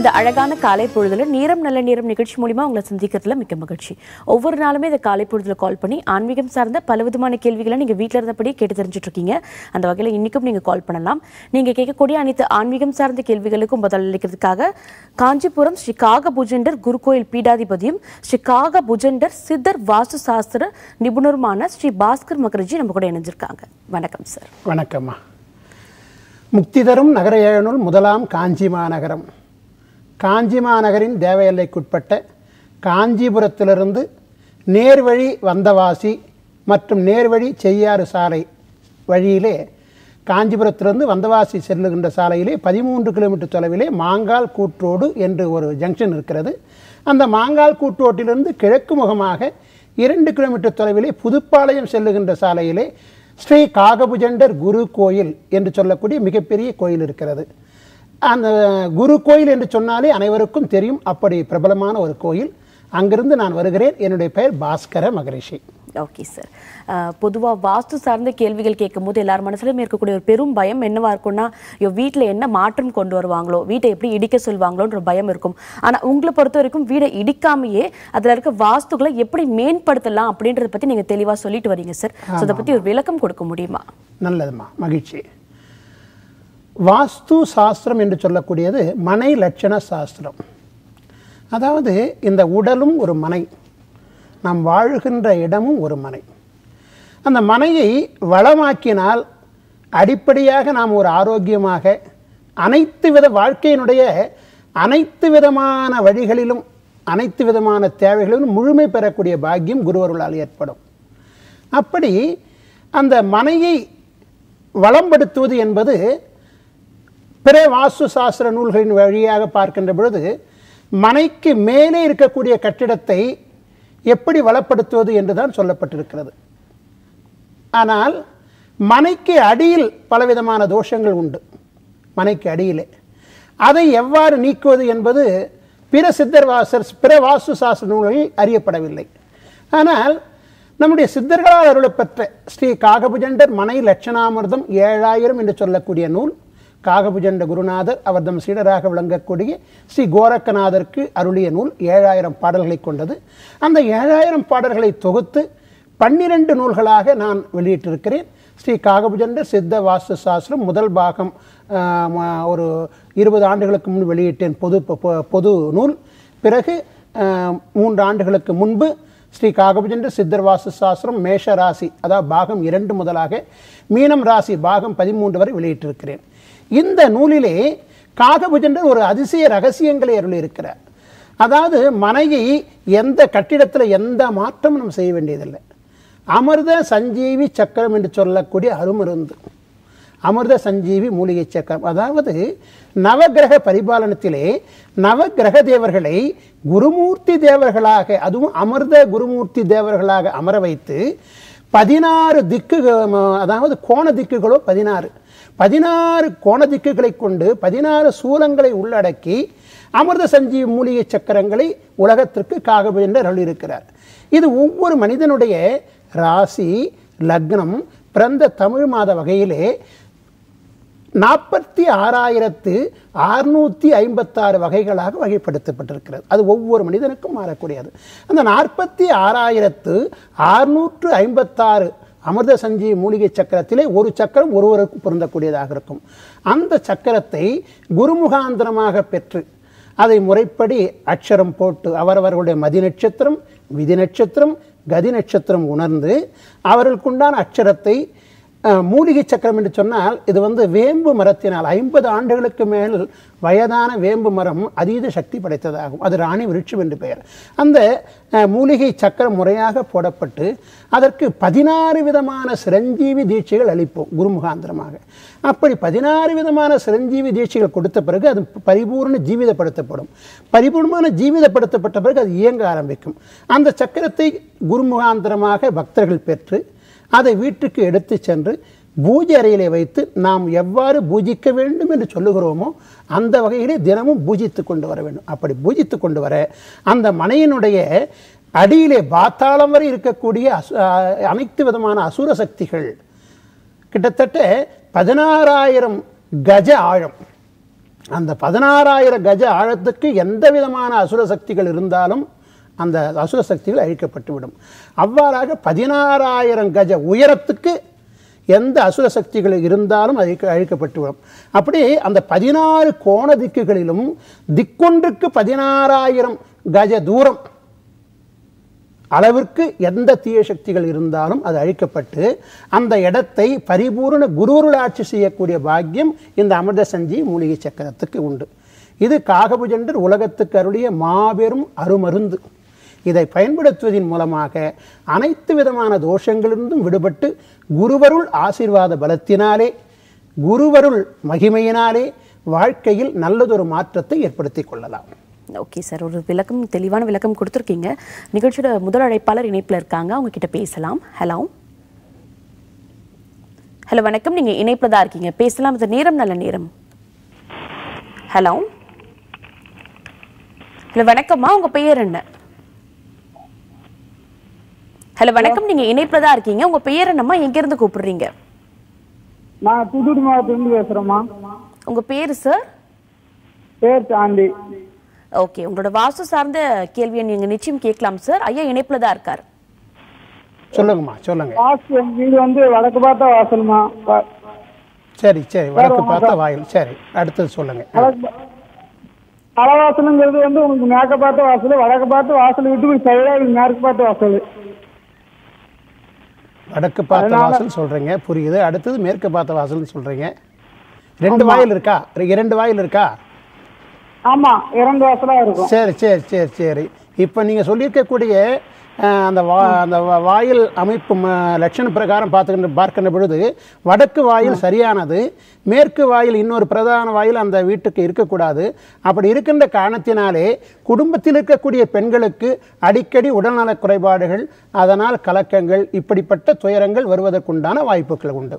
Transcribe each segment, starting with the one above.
இந்த அழகான காலை பொழுதுல நேரம் நல்ல நேரம் நிகழ்ச்சி மூலியமா உங்களை சந்திக்கிறதுல மிக்க மகிழ்ச்சி ஒவ்வொரு நாளுமே இந்த காலை பொழுதுல கால் பண்ணி ஆன்மீகம் சார்ந்த பலவிதமான கேள்விகளை நீங்க வீட்ல இருந்தபடியே கேட்டு தெரிஞ்சுட்டு இருக்கீங்க அந்த வகையில இன்னைக்கும் நீங்க கால் பண்ணலாம் நீங்க கேட்கக்கூடிய அனைத்து ஆன்மீகம் சார்ந்த கேள்விகளுக்கும் பதிலளிக்கிறதுக்காக காஞ்சிபுரம் ஸ்ரீ காக புஜண்டர் குருகோயில் பீடாதிபதியும் ஸ்ரீ காக புஜண்டர் சித்தர் வாஸ்து சாஸ்திர நிபுணருமான ஸ்ரீ பாஸ்கர் மகர்ஜி நம்ம கூட இணைஞ்சிருக்காங்க வணக்கம் சார் வணக்கம்மா முக்தி தரும் நகர ஏழனுள் முதலாம் காஞ்சி மாநகரம் காஞ்சி மாநகரின் தேவ எல்லைக்குட்பட்ட காஞ்சிபுரத்திலிருந்து நேர்வழி வந்தவாசி மற்றும் நேர்வழி செய்யாறு சாலை வழியிலே காஞ்சிபுரத்திலிருந்து வந்தவாசி செல்லுகின்ற சாலையிலே பதிமூன்று கிலோமீட்டர் தொலைவிலே மாங்கால் கூற்றோடு என்று ஒரு ஜங்ஷன் இருக்கிறது அந்த மாங்கால் கூற்றோட்டிலிருந்து கிழக்கு முகமாக இரண்டு கிலோமீட்டர் தொலைவிலே புதுப்பாளையம் செல்லுகின்ற சாலையிலே ஸ்ரீ காகபுஜண்டர் குரு கோயில் என்று சொல்லக்கூடிய மிகப்பெரிய கோயில் இருக்கிறது அந்த குரு கோயில் என்று சொன்னாலே அனைவருக்கும் தெரியும் அப்படி பிரபலமான ஒரு கோயில் அங்கிருந்து நான் வருகிறேன் என்னுடைய பெயர் பாஸ்கர மகரிஷி ஓகே சார் பொதுவாக வாஸ்து சார்ந்த கேள்விகள் கேட்கும்போது எல்லார் மனசுலையும் இருக்கக்கூடிய ஒரு பெரும் பயம் என்னவா இருக்கும்னா ஐயோ வீட்டில் என்ன மாற்றம் கொண்டு வருவாங்களோ வீட்டை எப்படி இடிக்க சொல்வாங்களோன்ற ஒரு பயம் இருக்கும் ஆனால் உங்களை பொறுத்த வரைக்கும் வீடை இடிக்காமையே அதில் இருக்க வாஸ்துகளை எப்படி மேம்படுத்தலாம் அப்படின்றத பற்றி நீங்கள் தெளிவாக சொல்லிட்டு வரீங்க சார் ஸோ அதை பற்றி ஒரு விளக்கம் கொடுக்க முடியுமா நல்லதும்மா மகிழ்ச்சி வாஸ்து சாஸ்திரம் என்று சொல்லக்கூடியது மனை லட்சண சாஸ்திரம் அதாவது இந்த உடலும் ஒரு மனை நாம் வாழுகின்ற இடமும் ஒரு மனை அந்த மனையை வளமாக்கினால் அடிப்படையாக நாம் ஒரு ஆரோக்கியமாக அனைத்து வித வாழ்க்கையினுடைய அனைத்து விதமான வழிகளிலும் அனைத்து விதமான தேவைகளிலும் முழுமை பெறக்கூடிய பாக்கியம் குருவருளால் ஏற்படும் அப்படி அந்த மனையை வளம்படுத்துவது என்பது பிற வாஸ்து சாஸ்திர நூல்களின் வழியாக பார்க்கின்ற பொழுது மனைக்கு மேலே இருக்கக்கூடிய கட்டிடத்தை எப்படி வளப்படுத்துவது என்று தான் சொல்லப்பட்டிருக்கிறது ஆனால் மனைக்கு அடியில் பலவிதமான தோஷங்கள் உண்டு மனைக்கு அடியிலே அதை எவ்வாறு நீக்குவது என்பது பிற சித்தர் வாசர் பிற வாஸ்து சாஸ்திர நூல்களில் அறியப்படவில்லை ஆனால் நம்முடைய சித்தர்களால் அருளப்பெற்ற ஸ்ரீ காகபுஜண்டர் மனை லட்சணாமிர்தம் ஏழாயிரம் என்று சொல்லக்கூடிய நூல் காகபுஜண்ட குருநாதர் அவர் தம் சீடராக விளங்கக்கூடிய ஸ்ரீ கோரக்கநாதருக்கு அருளிய நூல் ஏழாயிரம் பாடல்களை கொண்டது அந்த ஏழாயிரம் பாடல்களை தொகுத்து பன்னிரண்டு நூல்களாக நான் வெளியிட்டிருக்கிறேன் ஸ்ரீ காகபுஜண்டர் சித்த வாஸ்து சாஸ்திரம் முதல் பாகம் ஆஹ், ம- ஒரு இருபது ஆண்டுகளுக்கு முன் வெளியிட்டேன் பொது பொ- பொது நூல் பிறகு ஆஹ், மூன்று ஆண்டுகளுக்கு முன்பு ஸ்ரீ காகபுஜண்டர் சித்தர் வாஸ்து சாஸ்திரம் மேஷ ராசி அதாவது பாகம் இரண்டு முதலாக மீனம் ராசி பாகம் பதிமூன்று வரை வெளியிட்டிருக்கிறேன் இந்த நூலிலே காகபுஜண்டர் ஒரு அதிசய ரகசியங்களை அருளியிருக்கிறார் அதாவது மனையை எந்த கட்டிடத்தில் எந்த மாற்றமும் நம்ம செய்ய வேண்டியதில்லை அமிர்த சஞ்சீவி சக்கரம் என்று சொல்லக்கூடிய அருமருந்து அமிர்த சஞ்சீவி மூலிகை சக்கரம் அதாவது நவக்கிரக பரிபாலனத்திலே நவக்கிரக தேவர்களை குருமூர்த்தி தேவர்களாக அதுவும் அமிர்த குருமூர்த்தி தேவர்களாக அமர வைத்து பதினாறு திக்கு அதாவது கோண திக்குகளோ பதினாறு பதினாறு கோண திக்குகளை கொண்டு பதினாறு சூலங்களை உள்ளடக்கி அமிர்த சஞ்சீவி மூலிகை சக்கரங்களை உலகத்திற்கு காகபு என்று அருளியிருக்கிறார் இது ஒவ்வொரு மனிதனுடைய ராசி லக்னம் பிறந்த தமிழ் மாத வகையிலே நாற்பத்தி ஆறாயிரத்து அறுநூற்றி ஐம்பத்தாறு வகைகளாக வகைப்படுத்தப்பட்டிருக்கிறது அது ஒவ்வொரு மனிதனுக்கும் மாறக்கூடியது அந்த நாற்பத்தி ஆறாயிரத்து அறுநூற்று ஐம்பத்தாறு அமிர்த சஞ்சீவி மூலிகை சக்கரத்திலே ஒரு சக்கரம் ஒருவருக்கு பொருந்தக்கூடியதாக இருக்கும் அந்த சக்கரத்தை குருமுகாந்திரமாக பெற்று அதை முறைப்படி அக்ஷரம் போட்டு அவரவர்களுடைய மதி நட்சத்திரம் விதி நட்சத்திரம் கதி நட்சத்திரம் உணர்ந்து அவர்களுக்குண்டான அக்ஷரத்தை அஹ், மூலிகை சக்கரம் என்று சொன்னால் இது வந்து வேம்பு மரத்தினால் ஐம்பது ஆண்டுகளுக்கு மேல் வயதான வேம்பு மரம் அதீத சக்தி படைத்ததாகும் அது ராணி விருட்சம் என்று பெயர் அந்த அஹ், மூலிகை சக்கரம் முறையாக போடப்பட்டு அதற்கு பதினாறு விதமான சிரஞ்சீவி தீட்சைகள் அளிப்போம் குருமுகாந்திரமாக அப்படி பதினாறு விதமான சிரஞ்சீவி தீட்சைகள் கொடுத்த பிறகு அது பரிபூர்ண ஜீவிதப்படுத்தப்படும் பரிபூர்ணமான ஜீவிதப்படுத்தப்பட்ட பிறகு அது இயங்க ஆரம்பிக்கும் அந்த சக்கரத்தை குருமுகாந்திரமாக பக்தர்கள் பெற்று அதை வீட்டுக்கு எடுத்து சென்று பூஜை அறையிலே வைத்து நாம் எவ்வாறு பூஜிக்க வேண்டும் என்று சொல்லுகிறோமோ அந்த வகையிலே தினமும் பூஜித்து கொண்டு வர வேண்டும் அப்படி பூஜித்து கொண்டு வர அந்த மனையினுடைய அடியிலே பாத்தாளம் வரை இருக்கக்கூடிய அசு- அஹ் அனைத்து விதமான அசுர சக்திகள் கிட்டத்தட்ட பதினாறாயிரம் கஜ ஆழம் அந்த பதினாறாயிரம் கஜ ஆழத்துக்கு எந்த விதமான அசுர சக்திகள் இருந்தாலும் அந்த அசுர சக்திகள் அழிக்கப்பட்டு விடும் அவ்வாறாக பதினாறாயிரம் கஜ உயரத்துக்கு எந்த அசுர சக்திகள் இருந்தாலும் அழிக்க அழிக்கப்பட்டு விடும் அப்படி அந்த பதினாறு கோண திக்குகளிலும் திக்கொன்றுக்கு பதினாறாயிரம் கஜ தூரம் அளவிற்கு எந்த தீய சக்திகள் இருந்தாலும் அது அழிக்கப்பட்டு அந்த இடத்தை பரிபூர்ண குருவருளாட்சி செய்யக்கூடிய பாக்கியம் இந்த அமிர்த சஞ்சி மூலிகை சக்கரத்துக்கு உண்டு இது காகபுஜண்டர் உலகத்துக்கு அருளிய மாபெரும் அருமருந்து இதை பயன்படுத்துவதன் மூலமாக அனைத்து விதமான தோஷங்களிலிருந்தும் விடுபட்டு குருவருள் ஆசீர்வாத பலத்தினாலே குருவருள் மகிமையினாலே வாழ்க்கையில் நல்லதொரு மாற்றத்தை ஏற்படுத்திக் கொள்ளலாம் ஓகே சார் ஒரு விளக்கம் தெளிவான விளக்கம் கொடுத்துருக்கீங்க நிகழ்ச்சியோட முதல் அழைப்பாளர் இணைப்பில் இருக்காங்க அவங்க கிட்ட பேசலாம் ஹலோ ஹலோ வணக்கம் நீங்க இணைப்பில் தான் இருக்கீங்க பேசலாம் இது நேரம் நல்ல நேரம் ஹலோ ஹலோ வணக்கம்மா உங்க பெயர் என்ன ஹலோ வணக்கம் நீங்க இணைப்பில் தான் இருக்கீங்க உங்க பெயர் என்னம்மா எங்க இருந்து கூப்பிடுறீங்க நான் தூத்துக்குடி மாவட்டத்திலிருந்து பேசுறேம்மா உங்க பேர் சார் பேர் சாந்தி ஓகே உங்களோட வாஸ்து சார்ந்த கேள்வியை நீங்க நிச்சயம் கேட்கலாம் சார் ஐயா இணைப்புல தான் இருக்கார் சொல்லுங்கம்மா சொல்லுங்க வாசல் எங்க வீடு வந்து வடக்கு பார்த்த வாசல்மா வ- சரி சரி வடக்கு பார்த்த வாயில் சரி அடுத்தது சொல்லுங்க வடக்கு பா- தலைவாசலுங்கிறது வந்து உங்களுக்கு மேற்க பார்த்த வாசல் வடக்கு பார்த்து வாசல் விட்டு போய் சைடா இது மேற்கு பார்த்த வாசல் வடக்கு பார்த்த வாசல் சொல்றீங்க புரியுது அடுத்தது மேற்கு பார்த்த வாசல்னு சொல்றீங்க ரெண்டு வாயில் இருக்கா இரண்டு வாயில் இருக்கா ஆமா இரண்டு வாசலா இருக்கும் சரி சரி சரி சரி இப்போ நீங்கள் சொல்லியிருக்கக்கூடிய அஹ், அந்த வா அந்த வா- வாயில் அமைப்பு ம- லட்சண பிரகாரம் பார்த்துக்கின்ற பார்க்கின்ற பொழுது வடக்கு வாயில் சரியானது மேற்கு வாயில் இன்னொரு பிரதான வாயில் அந்த வீட்டுக்கு இருக்கக்கூடாது அப்படி இருக்கின்ற காரணத்தினாலே குடும்பத்தில் இருக்கக்கூடிய பெண்களுக்கு அடிக்கடி உடல்நலக் குறைபாடுகள் அதனால் கலக்கங்கள் இப்படிப்பட்ட துயரங்கள் வருவதற்குண்டான வாய்ப்புகள் உண்டு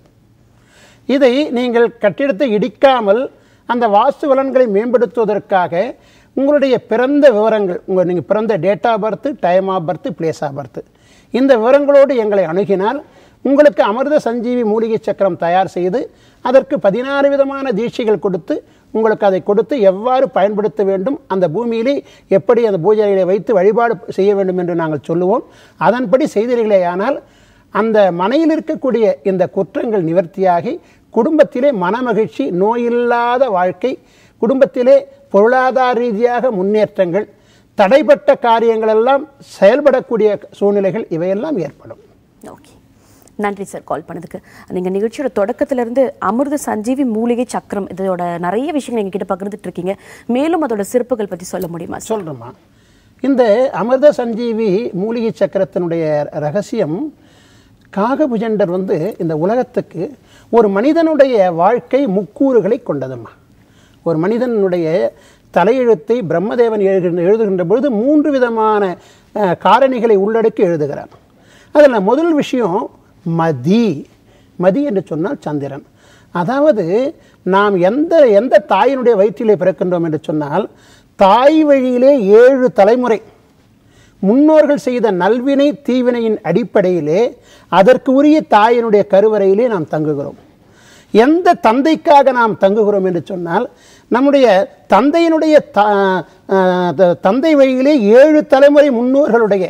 இதை நீங்கள் கட்டிடத்தை இடிக்காமல் அந்த வாஸ்து வளன்களை மேம்படுத்துவதற்காக உங்களுடைய பிறந்த விவரங்கள் உங்கள் நீங்கள் பிறந்த date of birth time of birth place of birth இந்த விவரங்களோடு எங்களை அணுகினால் உங்களுக்கு அமிர்த சஞ்சீவி மூலிகை சக்கரம் தயார் செய்து அதற்கு பதினாறு விதமான தீட்சைகள் கொடுத்து உங்களுக்கு அதை கொடுத்து எவ்வாறு பயன்படுத்த வேண்டும் அந்த பூமியிலே எப்படி அந்த பூஜைகளை வைத்து வழிபாடு செய்ய வேண்டும் என்று நாங்கள் சொல்லுவோம் அதன்படி செய்தீர்களேயானால் அந்த மனையில் இருக்கக்கூடிய இந்த குற்றங்கள் நிவர்த்தியாகி குடும்பத்திலே மனமகிழ்ச்சி நோயில்லாத வாழ்க்கை குடும்பத்திலே பொருளாதார ரீதியாக முன்னேற்றங்கள் தடைப்பட்ட காரியங்கள் எல்லாம் செயல்படக்கூடிய சூழ்நிலைகள் இவையெல்லாம் ஏற்படும் ஓகே நன்றி சார் கால் பண்ணதுக்கு நீங்க நிகழ்ச்சியோட தொடக்கத்துல இருந்து அமிர்த சஞ்சீவி மூலிகை சக்கரம் இதோட நிறைய விஷயங்கள் எங்ககிட்ட பகிர்ந்துட்டு இருக்கீங்க மேலும் அதோட சிறப்புகள் பத்தி சொல்ல முடியுமா சார் சொல்கிறேம்மா இந்த அமிர்த சஞ்சீவி மூலிகை சக்கரத்தினுடைய ரகசியம் காகபுஜண்டர் வந்து இந்த உலகத்துக்கு ஒரு மனிதனுடைய வாழ்க்கை முக்கூறுகளை கொண்டதும்மா ஒரு மனிதனுடைய தலையெழுத்தை பிரம்மதேவன் எழுதுகின்ற எழுதுகின்ற பொழுது மூன்று விதமான அஹ், காரணிகளை உள்ளடக்கி எழுதுகிறார் அதில் முதல் விஷயம் மதி மதி என்று சொன்னால் சந்திரன் அதாவது நாம் எந்த எந்த தாயினுடைய வயிற்றிலே பிறக்கின்றோம் என்று சொன்னால் தாய் வழியிலே ஏழு தலைமுறை முன்னோர்கள் செய்த நல்வினை தீவினையின் அடிப்படையிலே அதற்கு உரிய தாயினுடைய கருவறையிலே நாம் தங்குகிறோம் எந்த தந்தைக்காக நாம் தங்குகிறோம் என்று சொன்னால் நம்முடைய தந்தையினுடைய த- அஹ் த- தந்தை வழியிலே ஏழு தலைமுறை முன்னோர்களுடைய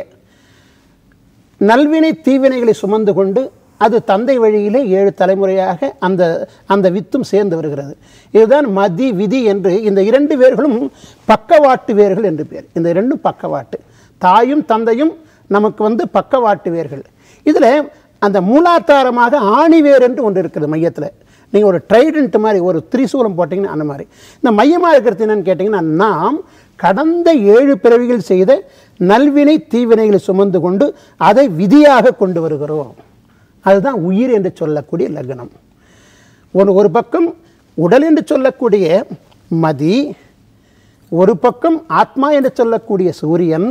நல்வினை தீவினைகளை சுமந்து கொண்டு அது தந்தை வழியிலே ஏழு தலைமுறையாக அந்த அந்த வித்தும் சேர்ந்து வருகிறது இதுதான் மதி விதி என்று இந்த இரண்டு வேர்களும் பக்கவாட்டு வேர்கள் என்று பேர் இந்த இரண்டும் பக்கவாட்டு தாயும் தந்தையும் நமக்கு வந்து பக்கவாட்டு வேர்கள் இதில் அந்த மூலாதாரமாக ஆணிவேர் என்று ஒன்று இருக்குது மையத்தில் நீங்கள் ஒரு ட்ரைடன்ட் மாதிரி ஒரு திரிசூலம் போட்டிங்கன்னா அந்த மாதிரி இந்த மையமாக இருக்கிறது என்னன்னு கேட்டிங்கன்னா நாம் கடந்த ஏழு பிறவிகள் செய்த நல்வினை தீவினைகளை சுமந்து கொண்டு அதை விதியாக கொண்டு வருகிறோம் அதுதான் உயிர் என்று சொல்லக்கூடிய லக்னம் ஒரு ஒரு பக்கம் உடல் என்று சொல்லக்கூடிய மதி ஒரு பக்கம் ஆத்மா என்று சொல்லக்கூடிய சூரியன்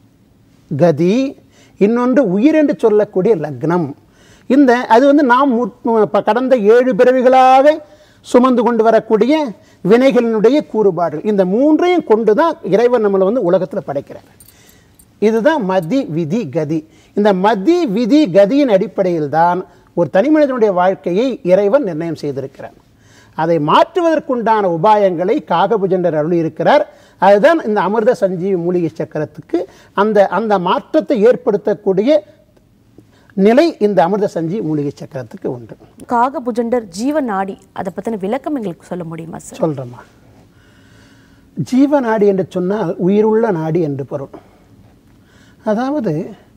கதி இன்னொன்று உயிர் என்று சொல்லக்கூடிய லக்னம் இந்த அது வந்து நாம் முற்- ப- கடந்த ஏழு பிறவிகளாக சுமந்து கொண்டு வரக்கூடிய வினைகளினுடைய கூறுபாடுகள் இந்த மூன்றையும் கொண்டு தான் இறைவன் நம்மளை வந்து உலகத்தில் படைக்கிறார் இதுதான் மதி விதி கதி இந்த மதி விதி கதியின் அடிப்படையில் தான் ஒரு தனி மனிதனுடைய வாழ்க்கையை இறைவன் நிர்ணயம் செய்திருக்கிறான் அதை மாற்றுவதற்குண்டான உபாயங்களை காகபுஜண்டர் அருளி இருக்கிறார் அதுதான் இந்த அமிர்த சஞ்சீவி மூலிகை சக்கரத்துக்கு அந்த அந்த மாற்றத்தை ஏற்படுத்தக்கூடிய நிலை இந்த அமிர்த சஞ்சீவி மூலிகை சக்கரத்துக்கு உண்டு காகபுஜண்டர் ஜீவ நாடி அதை பத்தின விளக்கம் எங்களுக்கு சொல்ல முடியுமா சார் சொல்கிறேம்மா ஜீவ நாடி என்று சொன்னால் உயிருள்ள நாடி என்று பொருள் அதாவது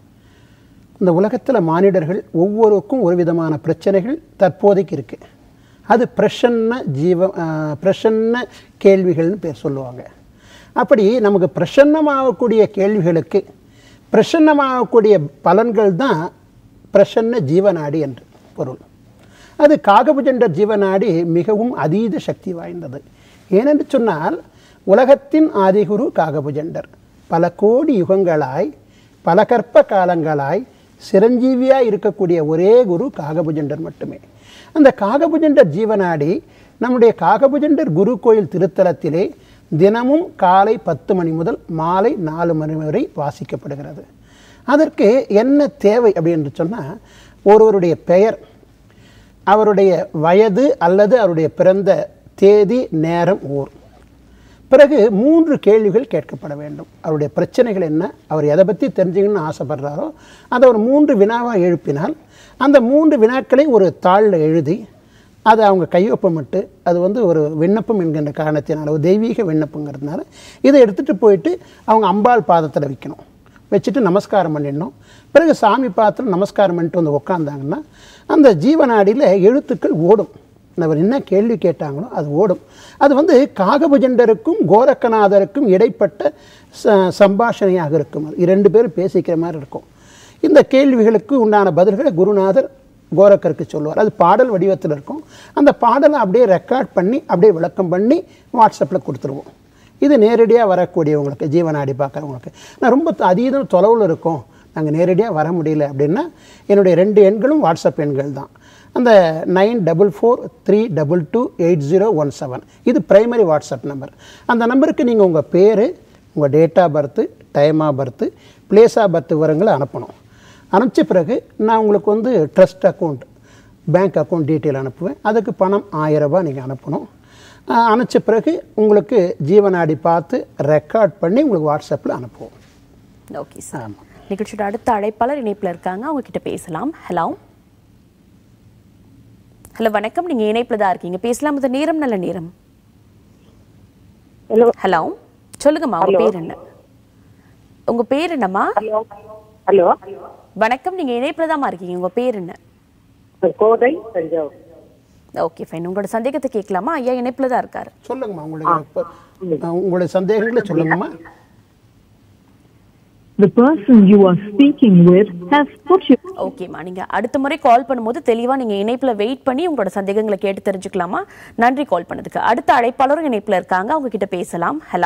இந்த உலகத்தில் மானிடர்கள் ஒவ்வொருக்கும் ஒரு விதமான பிரச்சனைகள் தற்போதைக்கு இருக்கு அது பிரசன்ன ஜீவ ஆஹ், பிரசன்ன கேள்விகள்னு பேர் சொல்லுவாங்க அப்படி நமக்கு பிரசன்னமாகக்கூடிய கேள்விகளுக்கு பிரசன்னமாகக்கூடிய பலன்கள் தான் பிரசன்ன ஜீவநாடி என்று பொருள் அது காகபுஜண்ட ஜீவநாடி மிகவும் அதீத சக்தி வாய்ந்தது ஏனென்று சொன்னால் உலகத்தின் ஆதிகுரு காகபுஜண்டர் பல கோடி யுகங்களாய் பல கற்ப காலங்களாய் சிரஞ்சீவியாய் இருக்கக்கூடிய ஒரே குரு காகபுஜண்டர் மட்டுமே அந்த காகபுஜண்டர் ஜீவநாடி நம்முடைய காகபுஜண்டர் குரு கோயில் திருத்தலத்திலே தினமும் காலை பத்து மணி முதல் மாலை நாலு மணி வரை வாசிக்கப்படுகிறது அதற்கு என்ன தேவை அப்படின்னு சொன்னால் ஒருவருடைய பெயர் அவருடைய வயது அல்லது அவருடைய பிறந்த தேதி நேரம் ஊர் பிறகு மூன்று கேள்விகள் கேட்கப்பட வேண்டும் அவருடைய பிரச்சனைகள் என்ன அவர் எதை பற்றி தெரிஞ்சுக்கணும்னு ஆசைப்படுறாரோ அதை ஒரு மூன்று வினாவாக எழுப்பினால் அந்த மூன்று வினாக்களை ஒரு தாளில் எழுதி அதை அவங்க கையொப்பமிட்டு அது வந்து ஒரு விண்ணப்பம் என்கின்ற காரணத்தினால ஒரு தெய்வீக விண்ணப்பங்கிறதுனால இதை எடுத்துகிட்டு போயிட்டு அவங்க அம்பாள் பாதத்தில் வைக்கணும் வச்சுட்டு நமஸ்காரம் பண்ணிடணும் பிறகு சாமி பார்த்து நமஸ்காரம் பண்ணிட்டு வந்து உட்காந்தாங்கன்னா அந்த ஜீவநாடியில் எழுத்துக்கள் ஓடும் அவர் என்ன கேள்வி கேட்டாங்களோ அது ஓடும் அது வந்து காகபுஜண்டருக்கும் கோரக்கநாதருக்கும் இடைப்பட்ட ச சம்பாஷணையாக இருக்கும் அது இரண்டு பேரும் பேசிக்கிற மாதிரி இருக்கும் இந்த கேள்விகளுக்கு உண்டான பதில்களை குருநாதர் கோரக்கருக்கு சொல்லுவார் அது பாடல் வடிவத்தில் இருக்கும் அந்த பாடலை அப்படியே ரெக்கார்ட் பண்ணி அப்படியே விளக்கம் பண்ணி வாட்ஸ்அப்பில் கொடுத்துருவோம் இது நேரடியாக வரக்கூடியவங்களுக்கு ஜீவநாடி பார்க்குறவங்களுக்கு நான் ரொம்ப அதீதம் தொலைவில் இருக்கோம் நாங்கள் நேரடியாக வர முடியல அப்படின்னா என்னுடைய ரெண்டு எண்களும் வாட்ஸ்அப் எண்கள் தான் அந்த nine double four three double two eight zero one seven இது பிரைமரி வாட்ஸ்அப் நம்பர் அந்த நம்பருக்கு நீங்கள் உங்கள் பேர் உங்கள் date of birth time of birth place of birth விவரங்களை அனுப்பணும் அனுப்பிச்ச பிறகு நான் உங்களுக்கு வந்து trust account bank account detail அனுப்புவேன் அதுக்கு பணம் ஆயிரம் ரூபாய் நீங்கள் அனுப்பணும் ஆஹ் அனுப்பிச்ச பிறகு உங்களுக்கு ஜீவநாடி பார்த்து ரெக்கார்ட் பண்ணி உங்களுக்கு வாட்ஸ்அப்பில் அனுப்புவோம் ஓகே சார் நிகழ்ச்சியோட அடுத்த அழைப்பாளர் இணைப்புல இருக்காங்க அவங்க கிட்ட பேசலாம் ஹலோ ஹலோ வணக்கம் நீங்க இணைப்புல தான் இருக்கீங்க பேசலாம் இது நேரம் நல்ல நேரம் ஹலோ ஹலோ சொல்லுங்கம்மா உங்க பேர் என்ன உங்க பேர் என்னம்மா ஹலோ ஹலோ வணக்கம் நீங்க இணைப்புல தான் இருக்கீங்க உங்க பேர் என்ன கோதை தஞ்சாவூர் ஓகே ஃபைன் உங்களோட சந்தேகத்தை கேட்கலாமா ஐயா இணைப்புல தான் இருக்காரு சொல்லுங்கம்மா உங்களுக்கு இப்ப- ஆஹ் உங்களுடைய சந்தேகங்களை சொல்லுங்கம்மா The person you are speaking with has put you. ஓகேம்மா நீங்க அடுத்த முறை கால் பண்ணும்போது தெளிவா நீங்க இணைப்புல வெயிட் பண்ணி உங்களோட சந்தேகங்களை கேட்டு தெரிஞ்சுக்கலாமா நன்றி கால் பண்ணதுக்கு அடுத்த அழைப்பாளரும் இணைப்புல இருக்காங்க அவங்க கிட்ட பேசலாம் ஹலோ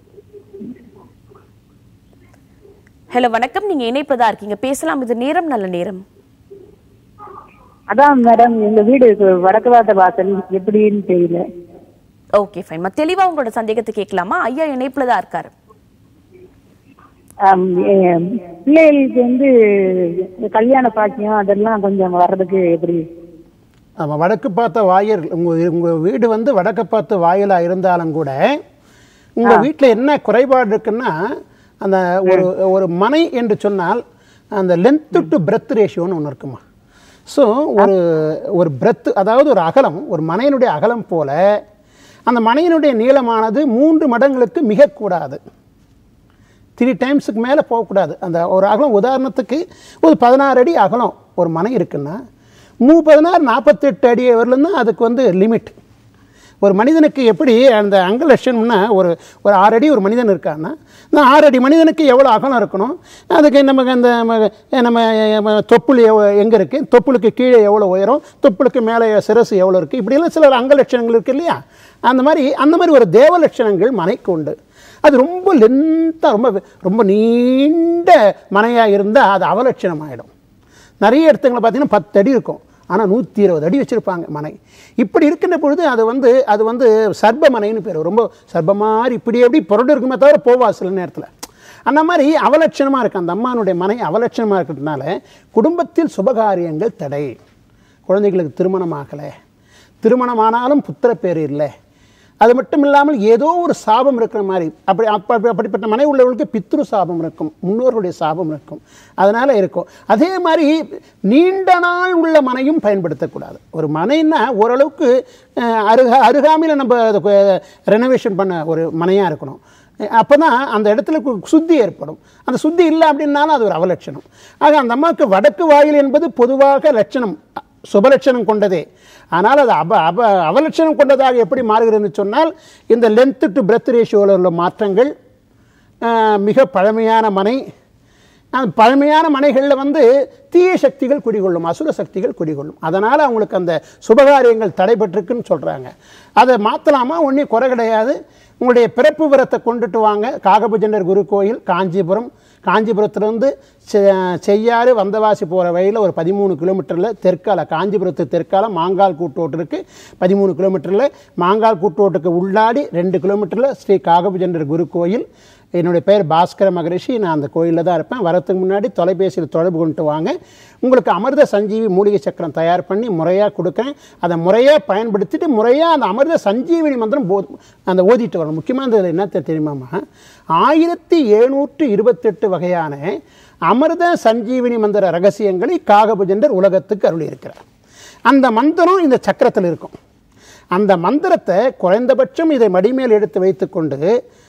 ஹலோ வணக்கம் நீங்க இணைப்புல தான் இருக்கீங்க பேசலாம் இது நேரம் நல்ல நேரம் அதான் மேடம் எங்க வீடு வடக்கு வாத்த வாசல் எப்படின்னு தெரியல ஓகே ஃபைன்மா தெளிவா உங்களோட சந்தேகத்தை கேட்கலாமா ஐயா இணைப்புல தான் இருக்காரு ஆம், எ- பிள்ளைகளுக்கு வந்து இந்த கல்யாண பாக்கியம் அதெல்லாம் கொஞ்சம் வர்றதுக்கு எப்படி ஆமாம் வடக்கு பார்த்த வாயர் உங்கள் உங்கள் வீடு வந்து வடக்கு பார்த்த வாயிலாக இருந்தாலும் கூட உங்கள் வீட்டில் என்ன குறைபாடு இருக்குன்னா அந்த ஒரு ஒரு மனை என்று சொன்னால் அந்த லென்த்து டு பிரெத் ரேஷியோன்னு ஒன்று இருக்குமா ஸோ ஒரு ஒரு பிரெத் அதாவது ஒரு அகலம் ஒரு மனையினுடைய அகலம் போல அந்த மனையினுடைய நீளமானது மூன்று மடங்களுக்கு மிகக்கூடாது த்ரீ டைம்ஸுக்கு மேலே போகக்கூடாது அந்த ஒரு அகலம் உதாரணத்துக்கு ஒரு பதினாறு அடி அகலம் ஒரு மனை இருக்குன்னா மூ பதினாறு நாற்பத்தெட்டு அடி வரலும் தான் அதுக்கு வந்து லிமிட் ஒரு மனிதனுக்கு எப்படி அந்த அங்க லட்சணம்னா ஒரு ஒரு ஆறு அடி ஒரு மனிதன் இருக்கான்னா இந்த ஆறு அடி மனிதனுக்கு எவ்வளோ அகலம் இருக்கணும் அதுக்கு நமக்கு அந்த ம- நம்ம நம்ம தொப்புள் எவ்வளோ எங்கே இருக்குது தொப்புளுக்கு கீழே எவ்வளோ உயரம் தொப்புளுக்கு மேலே சிரசு எவ்வளோ இருக்குது இப்படியெல்லாம் சில அங்க லட்சணங்கள் இருக்குது இல்லையா அந்த மாதிரி அந்த மாதிரி ஒரு தேவ லட்சணங்கள் மனைக்கு உண்டு அது ரொம்ப லென்த்தாக ரொம்ப ரொம்ப நீண்ட மனையாக இருந்தால் அது அவலட்சணம் ஆகிடும் நிறைய இடத்துங்களை பார்த்தீங்கன்னா பத்து அடி இருக்கும் ஆனால் நூற்றி இருபது அடி வச்சுருப்பாங்க மனை இப்படி இருக்கின்ற பொழுது அது வந்து அது வந்து சர்ப்ப மனைன்னு பேர் ரொம்ப சர்ப்ப மாதிரி இப்படி எப்படி புரண்டு இருக்குமே தவிர போவா சில நேரத்தில் அந்த மாதிரி அவலட்சணமாக இருக்கு அந்த அம்மானுடைய மனை அவலட்சணமாக இருக்கிறதுனால குடும்பத்தில் சுபகாரியங்கள் தடை குழந்தைகளுக்கு திருமணம் ஆகலை திருமணமானாலும் புத்திர பேர் இல்லை அது மட்டும் இல்லாமல் ஏதோ ஒரு சாபம் இருக்கிற மாதிரி அப்படி அப்ப அப்படி- அப்படிப்பட்ட மனை உள்ளவர்களுக்கு பித்ரு சாபம் இருக்கும் முன்னோர்களுடைய சாபம் இருக்கும் அதனால் இருக்கும் அதே மாதிரி நீண்ட நாள் உள்ள மனையும் பயன்படுத்தக்கூடாது ஒரு மனைன்னா ஓரளவுக்கு அஹ், அருகா அருகாமையில் நம்ம ரெனோவேஷன் பண்ண ஒரு மனையாக இருக்கணும் அப்போ தான் அந்த இடத்துல கு- சுத்தி ஏற்படும் அந்த சுத்தி இல்லை அப்படின்னாலும் அது ஒரு அவலட்சணம் ஆக அந்த அம்மாவுக்கு வடக்கு வாயில் என்பது பொதுவாக லட்சணம் அ, சுபலட்சணம் கொண்டதே ஆனால் அது அப அப அவலட்சணம் கொண்டதாக எப்படி மாறுகிறதுன்னு சொன்னால் இந்த லென்த்து டு பிரெத் ரேஷியோவில் உள்ள மாற்றங்கள் அஹ், மிக பழமையான மனை அந்த பழமையான மனைகளில் வந்து தீய சக்திகள் குடிகொள்ளும் அசுர சக்திகள் குடிகொள்ளும் அதனால் அவங்களுக்கு அந்த சுபகாரியங்கள் தடைபட்டிருக்குன்னு சொல்கிறாங்க அதை மாற்றலாமா ஒன்றும் குறை கிடையாது உங்களுடைய பிறப்பு விரத்தை கொண்டுட்டு வாங்க காகபுஜண்டர் குரு கோயில் காஞ்சிபுரம் காஞ்சிபுரத்துலேருந்து செய்யாறு வந்தவாசி போகிற வழியில் ஒரு பதிமூணு கிலோமீட்டரில் தெற்கால காஞ்சிபுரத்து தெற்கால மாங்கால் கூட்டோட்டு இருக்குது பதிமூணு கிலோமீட்டரில் மாங்கால் கூட்டோட்டுக்கு உள்ளாடி ரெண்டு கிலோமீட்டரில் ஸ்ரீ காகபுஜண்டர் குரு கோயில் என்னுடைய பேர் பாஸ்கர மகரிஷி நான் அந்த கோயிலில் தான் இருப்பேன் வரத்துக்கு முன்னாடி தொலைபேசியில் தொடர்பு கொண்டு வாங்க உங்களுக்கு அமிர்த சஞ்சீவி மூலிகை சக்கரம் தயார் பண்ணி முறையாக கொடுக்குறேன் அதை முறையாக பயன்படுத்திட்டு முறையாக அந்த அமிர்த சஞ்சீவினி மந்திரம் போ அந்த ஓதிட்டு வரணும் முக்கியமாக இதில் என்ன தெரியுமாம்மா ஆயிரத்தி எழுநூற்று இருபத்தெட்டு வகையான அமிர்த சஞ்சீவினி மந்திர ரகசியங்களை காகபுஜண்டர் உலகத்துக்கு அருளியிருக்கிறார் அந்த மந்திரம் இந்த சக்கரத்தில் இருக்கும் அந்த மந்திரத்தை குறைந்தபட்சம் இதை மடிமேல் எடுத்து வைத்துக்கொண்டு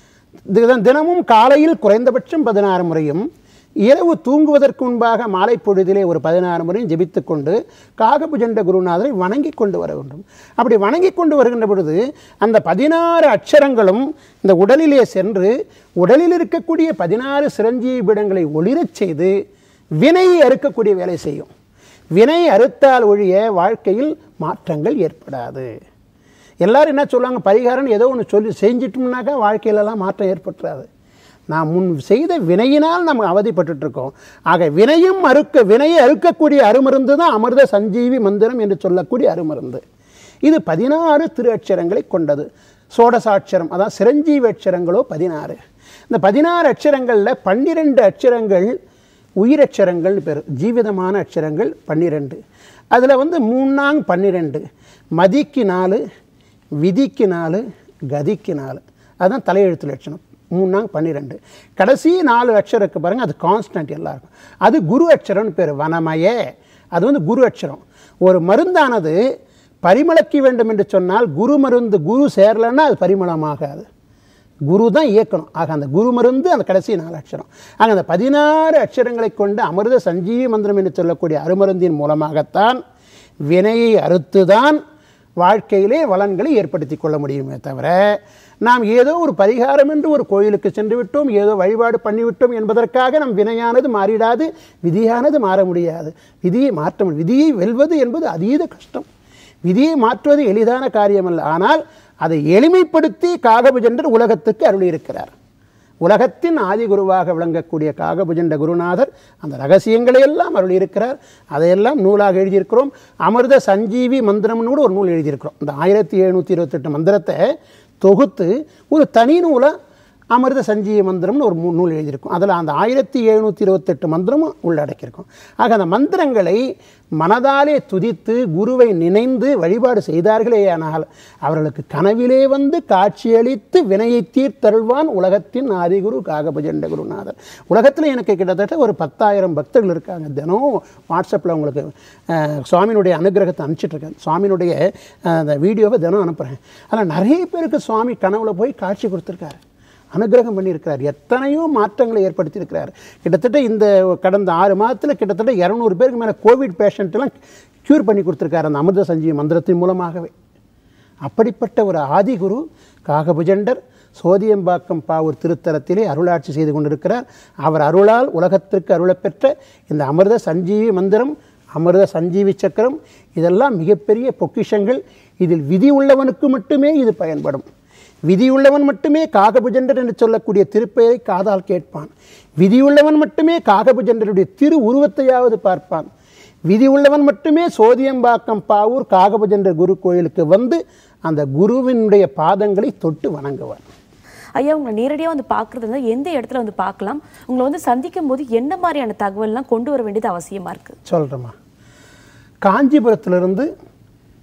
தினம் தினமும் காலையில் குறைந்தபட்சம் பதினாறு முறையும் இரவு தூங்குவதற்கு முன்பாக மாலை பொழுதிலே ஒரு பதினாறு முறையும் ஜெபித்துக் கொண்டு காகபுஜண்ட குருநாதரை வணங்கி கொண்டு வர வேண்டும் அப்படி வணங்கி கொண்டு வருகின்ற பொழுது அந்த பதினாறு அட்சரங்களும் இந்த உடலிலே சென்று உடலில் இருக்கக்கூடிய பதினாறு சிரஞ்சீவி பீடங்களை ஒளிரச் செய்து வினையை அறுக்கக்கூடிய வேலை செய்யும் வினை அறுத்தால் ஒழிய வாழ்க்கையில் மாற்றங்கள் ஏற்படாது எல்லாரும் என்ன சொல்லுவாங்க பரிகாரம்னு ஏதோ ஒன்று சொல்லி செஞ்சிட்டோம்னாக்கா வாழ்க்கையிலலாம் மாற்றம் ஏற்பட்டுறாது நாம் முன் செய்த வினையினால் நம்ம அவதிப்பட்டுட்டு இருக்கோம் ஆக வினையும் அறுக்க வினையை அறுக்கக்கூடிய அருமருந்து தான் அமிர்த சஞ்சீவி மந்திரம் என்று சொல்லக்கூடிய அருமருந்து இது பதினாறு திரு அட்சரங்களை கொண்டது சோடசாட்சரம் அதான் சிரஞ்சீவி அட்சரங்களோ பதினாறு இந்த பதினாறு அட்சரங்களில் பன்னிரெண்டு அட்சரங்கள் உயிரட்சரங்கள் பேர் ஜீவிதமான அட்சரங்கள் பன்னிரெண்டு அதில் வந்து மூணாங் பன்னிரெண்டு மதிக்கு நாலு விதிக்கு நாலு கதிக்கு நாலு அதுதான் தலையெழுத்து லட்சணம் மூணாங் பன்னிரெண்டு கடைசி நாலு அக்ஷரம் இருக்கு பாருங்க அது கான்ஸ்டன்ட் எல்லாருக்கும் அது குரு அக்ஷரம்னு பேர் வனமய அது வந்து குரு அக்ஷரம் ஒரு மருந்தானது பரிமளக்க வேண்டும் என்று சொன்னால் குரு மருந்து குரு சேரலைன்னா அது பரிமளமாகாது குரு தான் இயக்கணும் ஆக அந்த குரு மருந்து அந்த கடைசி நாலு அக்ஷரம் ஆக அந்த பதினாறு அக்ஷரங்களை கொண்டு அமிர்த சஞ்சீவி மந்திரம் என்று சொல்லக்கூடிய அருமருந்தின் மூலமாகத்தான் வினையை அறுத்துதான் வாழ்க்கையிலே வளன்களை ஏற்படுத்தி கொள்ள முடியுமே தவிர நாம் ஏதோ ஒரு பரிகாரம் என்று ஒரு கோயிலுக்கு சென்று விட்டோம் ஏதோ வழிபாடு பண்ணிவிட்டோம் என்பதற்காக நம் வினையானது மாறிடாது விதியானது மாற முடியாது விதியை மாற்ற முடியும் விதியை வெல்வது என்பது அதீத கஷ்டம் விதியை மாற்றுவது எளிதான காரியமல்ல ஆனால் அதை எளிமைப்படுத்தி காகபுஜண்டர் உலகத்துக்கு அருளியிருக்கிறார் உலகத்தின் ஆதிகுருவாக விளங்கக்கூடிய காகபுஜண்ட குருநாதர் அந்த ரகசியங்களை எல்லாம் அருளியிருக்கிறார் அதையெல்லாம் நூலாக எழுதியிருக்கிறோம் அமிர்த சஞ்சீவி மந்திரம்னு கூட ஒரு நூல் எழுதியிருக்கிறோம் இந்த ஆயிரத்தி எழுநூற்றி இருபத்தெட்டு மந்திரத்தை தொகுத்து ஒரு தனி நூலை அமிர்த சஞ்சீவி மந்திரம்னு ஒரு மூ- நூல் எழுதியிருக்கும் அதில் அந்த ஆயிரத்தி எழுநூற்றி இருபத்தெட்டு மந்திரமும் உள்ளடக்கியிருக்கும் ஆக அந்த மந்திரங்களை மனதாலே துதித்து குருவை நினைந்து வழிபாடு செய்தார்களேயானால் அவர்களுக்கு கனவிலே வந்து காட்சியளித்து வினையை தீர்த்தருள்வான் உலகத்தின் ஆதிகுரு காகபஜண்ட குருநாதர் உலகத்தில் எனக்கு கிட்டத்தட்ட ஒரு பத்தாயிரம் பக்தர்கள் இருக்காங்க தினம் வாட்ஸ்அப்பில் உங்களுக்கு அஹ், சுவாமியினுடைய அனுகிரகத்தை அனுப்பிச்சிட்ருக்கேன் சுவாமியினுடைய அஹ், அந்த வீடியோவை தினம் அனுப்புகிறேன் அதில் நிறைய பேருக்கு சுவாமி கனவுல போய் காட்சி கொடுத்துருக்காரு அனுகிரகம் பண்ணியிருக்கிறார் எத்தனையோ மாற்றங்களை ஏற்படுத்தியிருக்கிறார் கிட்டத்தட்ட இந்த கடந்த ஆறு மாதத்தில் கிட்டத்தட்ட இரநூறு பேருக்கு மேலே கோவிட் பேஷண்ட்டெல்லாம் க்யூர் பண்ணி கொடுத்துருக்காரு அந்த அமிர்த சஞ்சீவி மந்திரத்தின் மூலமாகவே அப்படிப்பட்ட ஒரு ஆதிகுரு காகபுஜண்டர் சோதியம்பாக்கம் பாவூர் திருத்தலத்திலே அருளாட்சி செய்து கொண்டிருக்கிறார் அவர் அருளால் உலகத்திற்கு அருளப்பெற்ற இந்த அமிர்த சஞ்சீவி மந்திரம் அமிர்த சஞ்சீவி சக்கரம் இதெல்லாம் மிகப்பெரிய பொக்கிஷங்கள் இதில் விதி உள்ளவனுக்கு மட்டுமே இது பயன்படும் விதியுள்ளவன் மட்டுமே காகபுஜண்டர் என்று சொல்லக்கூடிய திருப்பெயரை காதால் கேட்பான் விதியுள்ளவன் மட்டுமே காகபுஜண்டருடைய திரு உருவத்தையாவது பார்ப்பான் விதியுள்ளவன் மட்டுமே சோதியம்பாக்கம் பாவூர் காகபுஜண்டர் குரு கோயிலுக்கு வந்து அந்த குருவினுடைய பாதங்களை தொட்டு வணங்குவான் ஐயா உங்களை நேரடியாக வந்து பார்க்குறது வந்து எந்த இடத்துல வந்து பார்க்கலாம் உங்களை வந்து சந்திக்கும் போது என்ன மாதிரியான தகவல்லாம் கொண்டு வர வேண்டியது அவசியமா இருக்கு சொல்கிறேம்மா காஞ்சிபுரத்திலிருந்து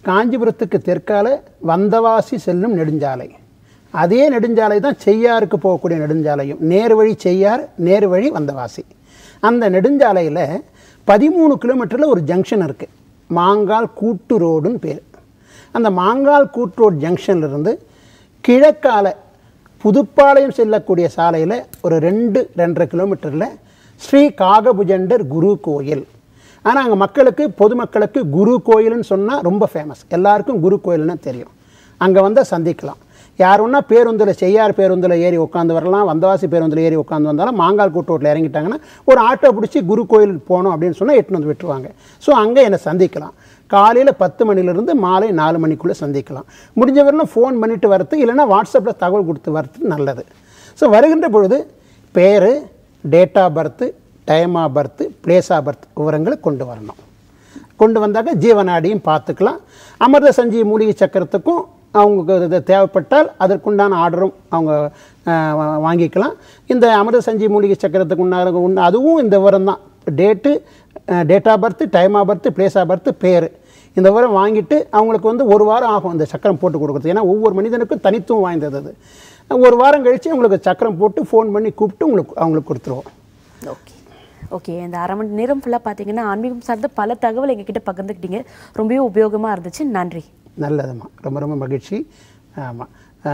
காஞ்சிபுரத்துக்கு தெற்கால வந்தவாசி செல்லும் நெடுஞ்சாலை அதே நெடுஞ்சாலை தான் செய்யாருக்கு போகக்கூடிய நெடுஞ்சாலையும் நேர் வழி செய்யார் நேர் வழி வந்தவாசி அந்த நெடுஞ்சாலையில் பதிமூணு கிலோமீட்டரில் ஒரு ஜங்ஷன் இருக்குது மாங்கால் கூட்டு ரோடுன்னு பேர் அந்த மாங்கால் கூட்டு ரோடு ஜங்ஷன்லேருந்து கிழக்கால புதுப்பாளையம் செல்லக்கூடிய சாலையில் ஒரு ரெண்டு ரெண்டரை கிலோமீட்டரில் ஸ்ரீ காகபுஜண்டர் குரு கோயில் ஆனால் அங்கே மக்களுக்கு பொதுமக்களுக்கு குரு கோயில்னு சொன்னால் ரொம்ப ஃபேமஸ் எல்லாருக்கும் குரு கோயில்னு தெரியும் அங்கே வந்தால் சந்திக்கலாம் யார் ஒன்றா பேருந்தில் செய்யார் பேருந்தில் ஏறி உட்காந்து வரலாம் வந்தவாசி பேருந்தில் ஏறி உட்காந்து வந்தாலும் மாங்கால் கூட்டோட்டில் இறங்கிட்டாங்கன்னா ஒரு ஆட்டோ பிடிச்சி குரு கோயில் போகணும் அப்படின்னு சொன்னால் எட்டுன்னு வந்து விட்டுருவாங்க ஸோ அங்கே என்னை சந்திக்கலாம் காலையில் பத்து மணிலேருந்து மாலை நாலு மணிக்குள்ளே சந்திக்கலாம் முடிஞ்ச வரையிலும் ஃபோன் பண்ணிட்டு வரது இல்லைன்னா வாட்ஸ்அப்பில் தகவல் கொடுத்து வரது நல்லது ஸோ வருகின்ற பொழுது பேர் date of birth time of birth place of birth விவரங்களை கொண்டு வரணும் கொண்டு வந்தாக்க ஜீவநாடியும் பார்த்துக்கலாம் அமிர்த சஞ்சீவி மூலிகை சக்கரத்துக்கும் அவங்களுக்கு இது தேவைப்பட்டால் அதற்குண்டான ஆர்டரும் அவங்க அஹ், வா- வாங்கிக்கலாம் இந்த அமிர்த சஞ்சீவி மூலிகை சக்கரத்துக்கு உண்டான உண்ட- அதுவும் இந்த விவரம் தான் date date of birth time of birth place of birth பேர் இந்த விவரம் வாங்கிட்டு அவங்களுக்கு வந்து ஒரு வாரம் ஆகும் இந்த சக்கரம் போட்டு கொடுக்குறது ஏன்னா ஒவ்வொரு மனிதனுக்கும் தனித்துவம் வாய்ந்தது அது ஒரு வாரம் கழித்து உங்களுக்கு சக்கரம் போட்டு ஃபோன் பண்ணி கூப்பிட்டு உங்களுக்கு அவங்களுக்கு கொடுத்துருவோம் ஓகே ஓகே இந்த அரை மணி நேரம் ஃபுல்லாக பார்த்தீங்கன்னா ஆன்மீகம் சார்ந்த பல தகவல் எங்ககிட்ட பகிர்ந்துக்கிட்டீங்க ரொம்பவே உபயோகமாக இருந்துச்சு நன்றி நல்லதும்மா ரொம்ப ரொம்ப மகிழ்ச்சி ஆமாம்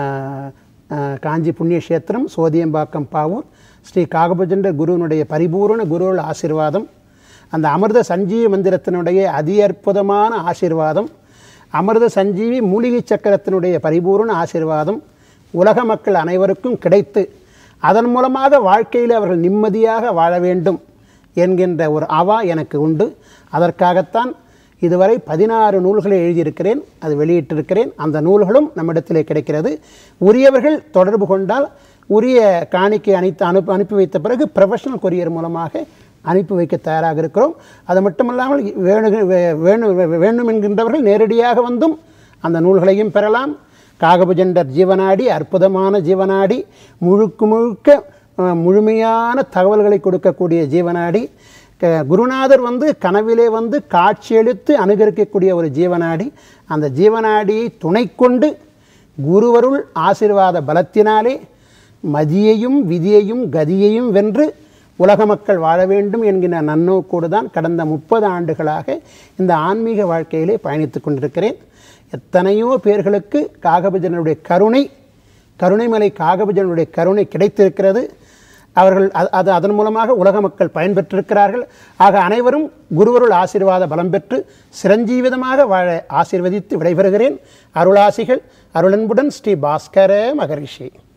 காஞ்சி புண்ணிய கஷேத்திரம் சோதியம்பாக்கம் பாவூர் ஸ்ரீ காகபஜண்ட குருவினுடைய பரிபூரண குருவோட ஆசீர்வாதம் அந்த அமிர்த சஞ்சீவி மந்திரத்தினுடைய அதி அற்புதமான ஆசீர்வாதம் அமிர்த சஞ்சீவி மூலிகை சக்கரத்தினுடைய பரிபூரண ஆசீர்வாதம் உலக மக்கள் அனைவருக்கும் கிடைத்து அதன் மூலமாக வாழ்க்கையில் அவர்கள் நிம்மதியாக வாழ வேண்டும் என்கின்ற ஒரு அவா எனக்கு உண்டு அதற்காகத்தான் இதுவரை பதினாறு நூல்களை எழுதியிருக்கிறேன் அது வெளியிட்டிருக்கிறேன் அந்த நூல்களும் நம்மிடத்திலே கிடைக்கிறது உரியவர்கள் தொடர்பு கொண்டால் உரிய காணிக்கை அனைத்து அனுப்பி அனுப்பி வைத்த பிறகு ப்ரொஃபஷனல் கொரியர் மூலமாக அனுப்பி வைக்க தயாராக இருக்கிறோம் அது மட்டுமல்லாமல் வேணு வே- வேணு வே- வேண்டும் என்கின்றவர்கள் நேரடியாக வந்தும் அந்த நூல்களையும் பெறலாம் காகபுஜண்டர் ஜீவனாடி அற்புதமான ஜீவனாடி முழுக்க முழுக்க அஹ், முழுமையான தகவல்களை கொடுக்கக்கூடிய ஜீவனாடி க- குருநாதர் வந்து கனவிலே வந்து காட்சியளித்து அனுகரிக்கக்கூடிய ஒரு ஜீவனாடி அந்த ஜீவனாடியை துணை கொண்டு குருவருள் ஆசீர்வாத பலத்தினாலே மதியையும் விதியையும் கதியையும் வென்று உலக மக்கள் வாழ வேண்டும் என்கிற நன்னோக்கோடு தான் கடந்த முப்பது ஆண்டுகளாக இந்த ஆன்மீக வாழ்க்கையிலே பயணித்துக் கொண்டிருக்கிறேன் எத்தனையோ பேர்களுக்கு காகபஜனுடைய கருணை கருணைமலை காகபஜனுடைய கருணை கிடைத்திருக்கிறது அவர்கள் அது- அது அதன் மூலமாக உலக மக்கள் பயன்பெற்றிருக்கிறார்கள் ஆக அனைவரும் குருவருள் ஆசீர்வாத பலம் பெற்று சிரஞ்சீவிதமாக வாழ ஆசீர்வதித்து விடைபெறுகிறேன் அருளாசிகள் அருளன்புடன் ஸ்ரீ பாஸ்கர மகரிஷி